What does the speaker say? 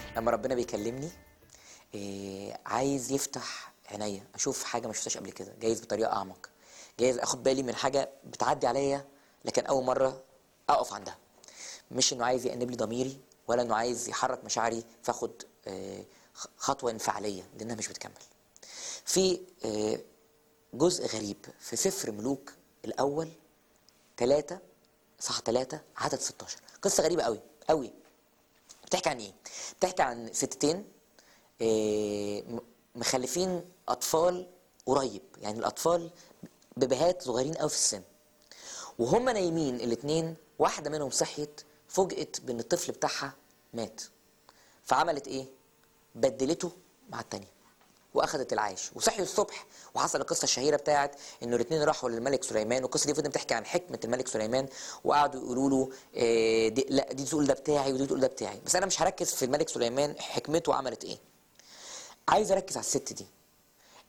لما ربنا بيكلمني إيه عايز يفتح عينيا اشوف حاجه ما شفتهاش قبل كده جايز بطريقه اعمق جايز اخد بالي من حاجه بتعدي عليا لكن اول مره اقف عندها مش انه عايز يأنب لي ضميري ولا انه عايز يحرك مشاعري فاخد آه، خ- خطوه انفعاليه لانها مش بتكمل في آه، جزء غريب في سفر ملوك الاول ثلاثة صح ثلاثة عدد 16 قصة غريبة قوي قوي بتحكي عن ايه؟ بتحكي عن ستتين آه، م- مخلفين اطفال قريب يعني الاطفال ببهات صغيرين قوي في السن وهم نايمين الاثنين واحده منهم صحيت فوجئت بان الطفل بتاعها مات فعملت ايه بدلته مع التانية واخدت العيش وصحيوا الصبح وحصل القصه الشهيره بتاعت انه الاثنين راحوا للملك سليمان والقصه دي فضلت بتحكي عن حكمه الملك سليمان وقعدوا يقولوا له إيه دي لا دي تقول ده بتاعي ودي تقول ده بتاعي بس انا مش هركز في الملك سليمان حكمته عملت ايه عايز اركز على الست دي